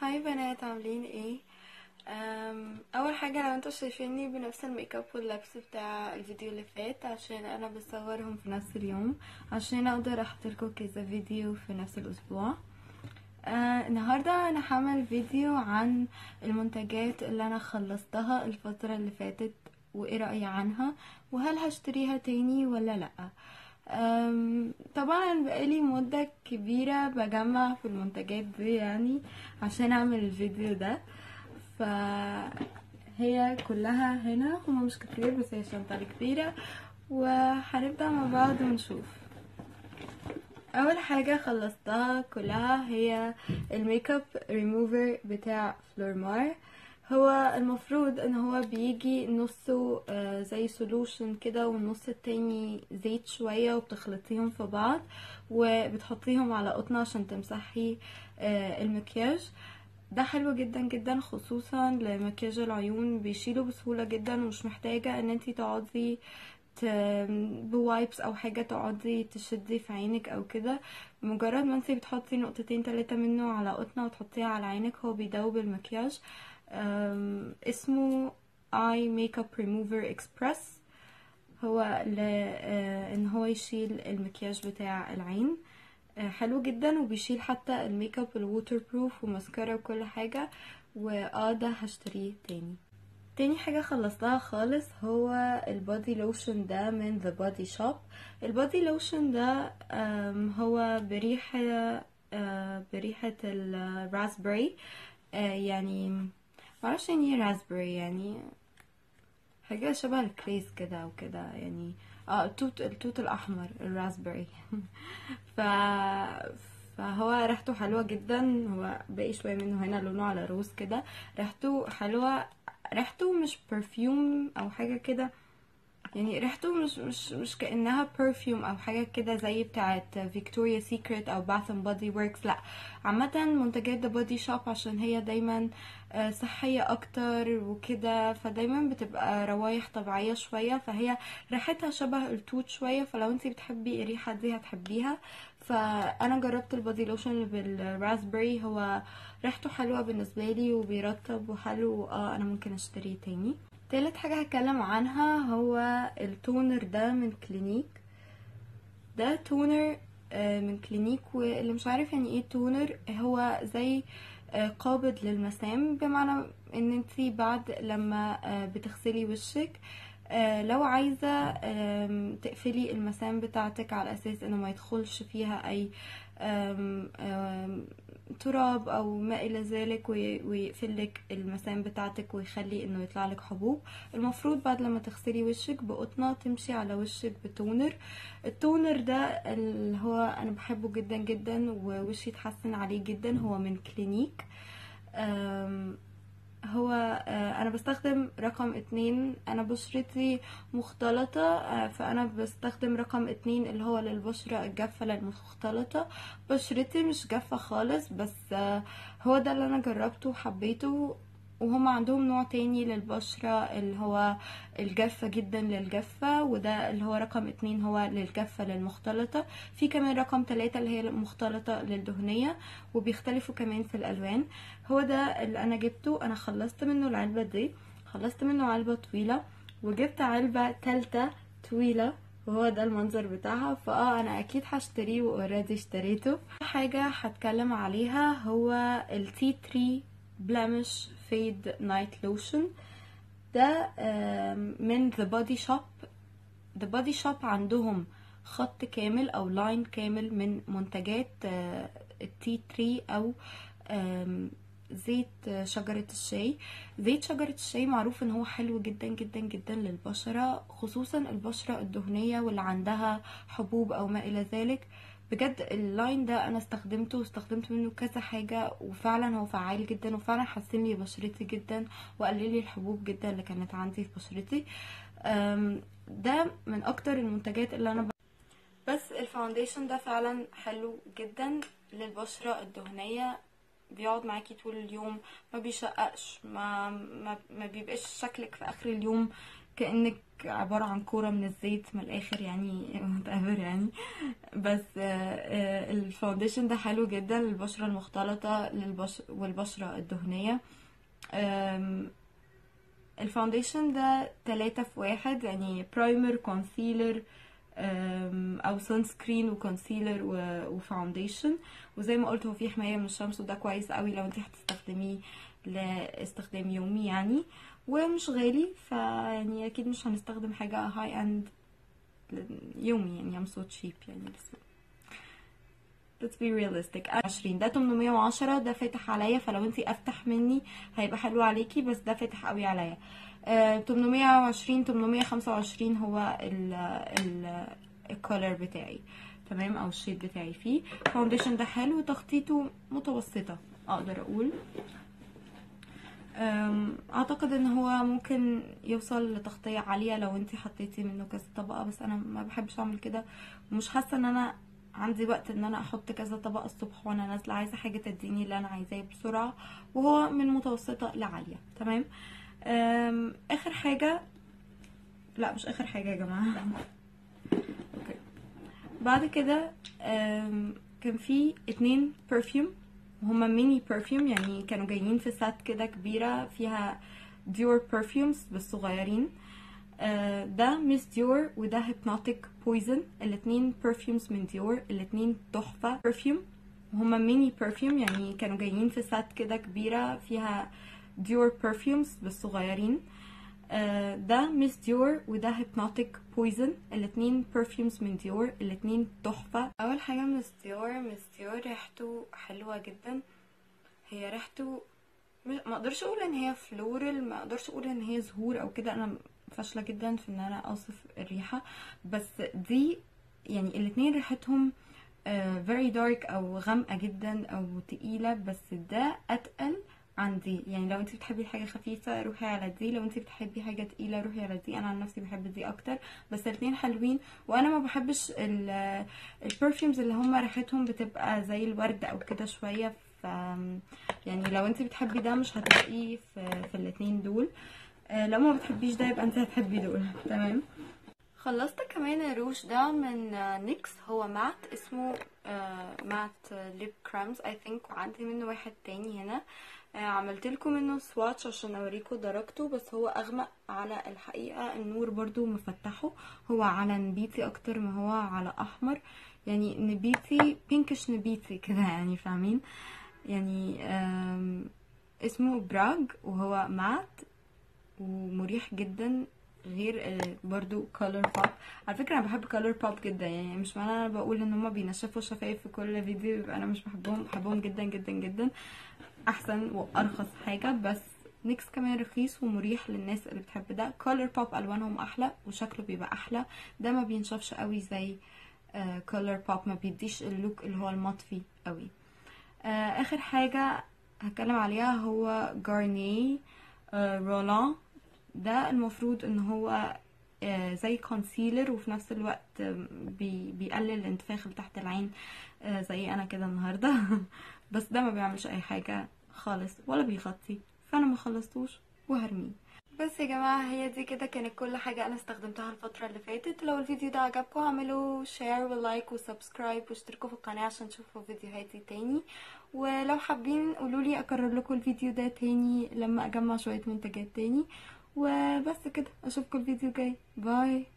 هاي بنات عاملين ايه أم، اول حاجه لو انتوا شايفيني بنفس الميك اب واللبس بتاع الفيديو اللي فات عشان انا بصورهم في نفس اليوم عشان اقدر احط لكم كذا فيديو في نفس الاسبوع آه النهارده انا هعمل فيديو عن المنتجات اللي انا خلصتها الفتره اللي فاتت وايه رايي عنها وهل هشتريها تاني ولا لا أم، طبعا بقالي مدة كبيرة بجمع في المنتجات دي يعني عشان اعمل الفيديو ده فهي كلها هنا هما مش كتير بس هي شنطة كبيرة وهنبدأ مع بعض ونشوف اول حاجة خلصتها كلها هي الميك اب ريموفر بتاع فلورمار هو المفروض ان هو بيجي نصه آه، زي سولوشن كده والنص التاني زيت شوية وبتخلطيهم في بعض وبتحطيهم على قطنة عشان تمسحي آه، المكياج ده حلو جدا جدا خصوصا لمكياج العيون بيشيله بسهولة جدا ومش محتاجة ان انتي تقعدي ت- بوايبس او حاجة تقعدي تشدي في عينك او كده مجرد ما انتي بتحطي نقطتين تلاتة منه على قطنة وتحطيها على عينك هو بيدوب المكياج أم، اسمه اي ميك اب ريموفر اكسبرس هو ل آه، ان هو يشيل المكياج بتاع العين آه، حلو جدا وبيشيل حتى الميك اب الووتر بروف وماسكارا وكل حاجة واه ده هشتريه تاني تاني حاجة خلصتها خالص هو البودي لوشن ده من ذا بودي شوب البودي لوشن ده آم، هو بريحة آه، بريحة الراسبري يعني معرفش يعني ايه راسبري يعني حاجة شبه الكريز كده او كده يعني اه التوت التوت الاحمر الراسبري ف فهو ريحته حلوة جدا هو باقي شوية منه هنا لونه على روز كده ريحته حلوة ريحته مش برفيوم او حاجة كده يعني ريحته مش مش مش كأنها برفيوم او حاجة كده زي بتاعت فيكتوريا سيكريت او باث اند بودي وركس لا عامة منتجات ذا بودي شوب عشان هي دايما آه، صحية اكتر وكده فدايما بتبقى روايح طبيعية شوية فهي ريحتها شبه التوت شوية فلو انتي بتحبي الريحة دي هتحبيها فانا جربت البودي لوشن اللي بالراسبري هو ريحته حلوة بالنسبة لي وبيرطب وحلو اه انا ممكن اشتريه تاني تالت حاجة هتكلم عنها هو التونر ده من كلينيك ده تونر آه، من كلينيك واللي مش عارف يعني ايه تونر هو زي آه، قابض للمسام بمعنى ان انتي بعد لما آه، بتغسلي وشك آه، لو عايزة آم، تقفلي المسام بتاعتك على اساس انه ما يدخلش فيها اي آم، آم، تراب او ما الى ذلك وي- ويقفلك المسام بتاعتك ويخلي انه يطلع لك حبوب المفروض بعد لما تغسلي وشك بقطنة تمشي على وشك بتونر التونر ده اللي هو انا بحبه جدا جدا ووشي اتحسن عليه جدا هو من كلينيك أم، هو آه، انا بستخدم رقم اتنين انا بشرتي مختلطة آه، فانا بستخدم رقم اتنين اللي هو للبشرة الجافة للمختلطة بشرتي مش جافة خالص بس آه، هو ده اللي انا جربته وحبيته وهم عندهم نوع تاني للبشرة اللي هو الجافة جدا للجافة وده اللي هو رقم اتنين هو للجافة للمختلطة في كمان رقم تلاتة اللي هي المختلطة للدهنية وبيختلفوا كمان في الألوان هو ده اللي أنا جبته أنا خلصت منه العلبة دي خلصت منه علبة طويلة وجبت علبة تالتة طويلة وهو ده المنظر بتاعها فاه انا اكيد هشتريه واوريدي اشتريته حاجة هتكلم عليها هو التي 3 بلامش فيد نايت لوشن ده آم، من The Body Shop The Body Shop عندهم خط كامل او لاين كامل من منتجات التي 3 او آم، زيت آه، شجرة الشاي زيت شجرة الشاي معروف ان هو حلو جدا جدا جدا للبشرة خصوصا البشرة الدهنية واللي عندها حبوب او ما الى ذلك بجد اللاين ده انا استخدمته واستخدمت منه كذا حاجة وفعلا هو فعال جدا وفعلا حسن لي بشرتي جدا وقلل لي الحبوب جدا اللي كانت عندي في بشرتي أم، ده من اكتر المنتجات اللي انا ب... بس الفاونديشن ده فعلا حلو جدا للبشرة الدهنية بيقعد معاكي طول اليوم ما بيشققش ما ما, ما بيبقاش شكلك في اخر اليوم كانك عباره عن كوره من الزيت من الاخر يعني whatever يعني بس آه، آه، الفاونديشن ده حلو جدا للبشره المختلطه للبش والبشره الدهنيه آم، الفاونديشن ده تلاتة في واحد يعني برايمر كونسيلر او سان سكرين وكونسيلر وفاونديشن وزي ما قلت هو فيه حمايه من الشمس وده كويس قوي لو انت هتستخدميه لاستخدام يومي يعني ومش غالي فيعني اكيد مش هنستخدم حاجه هاي اند يومي يعني I'm so cheap يعني بس let's be realistic 20 ده 810 ده فاتح عليا فلو انتي افتح مني هيبقى حلو عليكي بس ده فاتح قوي عليا آه، 820 825 هو ال ال الكولر بتاعي تمام او الشيد بتاعي فيه فاونديشن ده حلو تخطيطه متوسطة اقدر اقول أم، اعتقد ان هو ممكن يوصل لتغطية عالية لو انتي حطيتي منه كذا طبقة بس انا ما بحبش اعمل كده ومش حاسة ان انا عندي وقت ان انا احط كذا طبقة الصبح وانا نازلة عايزة حاجة تديني اللي انا عايزاه بسرعة وهو من متوسطة لعالية تمام أم، اخر حاجة لا مش اخر حاجة يا جماعة اوكي بعد كده أم، كان في اتنين برفيوم هما ميني برفيوم يعني كانوا جايين في سات كده كبيرة فيها ديور برفيومز بس صغيرين آه، ده ميس ديور وده هيبنوتيك بويزن الاتنين برفيومز من ديور الاتنين تحفة برفيوم هما ميني برفيوم يعني كانوا جايين في سات كده كبيرة فيها ديور برفيومز بس صغيرين آه، ده ميس ديور وده هيبنوتيك بويزن الاتنين برفيومز من ديور الاتنين تحفة اول حاجة ميس ديور ميس ديور ريحته حلوة جدا هي ريحته م- ما اقدرش اقول ان هي فلورال ما اقدرش اقول ان هي زهور او كده انا فاشله جدا في ان انا اوصف الريحه بس دي يعني الاتنين ريحتهم آه، very dark او غامقه جدا او تقيله بس ده اتقل عن دي يعني لو انت بتحبي حاجه خفيفه روحي على دي لو انت بتحبي حاجه تقيله روحي على دي انا عن نفسي بحب دي اكتر بس الاتنين حلوين وانا ما بحبش البرفيومز اللي هم ريحتهم بتبقى زي الورد او كده شويه ف يعني لو انت بتحبي ده مش هتلاقيه في, في الاتنين دول آه، لو ما بتحبيش ده يبقى انت هتحبي دول تمام خلصت كمان الروج ده من آه، نيكس هو مات اسمه آه، مات ليب كرامز اي ثينك وعندي منه واحد تاني هنا آه، عملت لكم منه سواتش عشان اوريكم درجته بس هو اغمق على الحقيقه النور برضو مفتحه هو على نبيتي اكتر ما هو على احمر يعني نبيتي بينكش نبيتي كده يعني فاهمين يعني آم، اسمه براج وهو مات ومريح جدا غير آه، برضو كولر بوب على فكره انا بحب كولر بوب جدا يعني مش معنى انا بقول ان هما بينشفوا الشفايف في كل فيديو يبقى انا مش بحبهم بحبهم جدا جدا جدا احسن وارخص حاجه بس نيكس كمان رخيص ومريح للناس اللي بتحب ده كولر بوب الوانهم احلى وشكله بيبقى احلى ده ما بينشفش قوي زي كولر بوب ما بيديش اللوك اللي هو المطفي قوي آه، اخر حاجه هتكلم عليها هو جارنيه آه، رولان ده المفروض ان هو آه، زي كونسيلر وفي نفس الوقت آم، بي بيقلل الانتفاخ اللي تحت العين آه، زي انا كده النهارده بس ده ما بيعملش اي حاجه خالص ولا بيغطي فانا ما خلصتوش وهرميه بس يا جماعة هي دي كده كانت كل حاجة أنا استخدمتها الفترة اللي فاتت لو الفيديو ده عجبكم اعملوا شير ولايك وسبسكرايب واشتركوا في القناة عشان تشوفوا فيديوهاتي تاني ولو حابين قولولي أكرر لكم الفيديو ده تاني لما أجمع شوية منتجات تاني وبس كده أشوفكم الفيديو جاي باي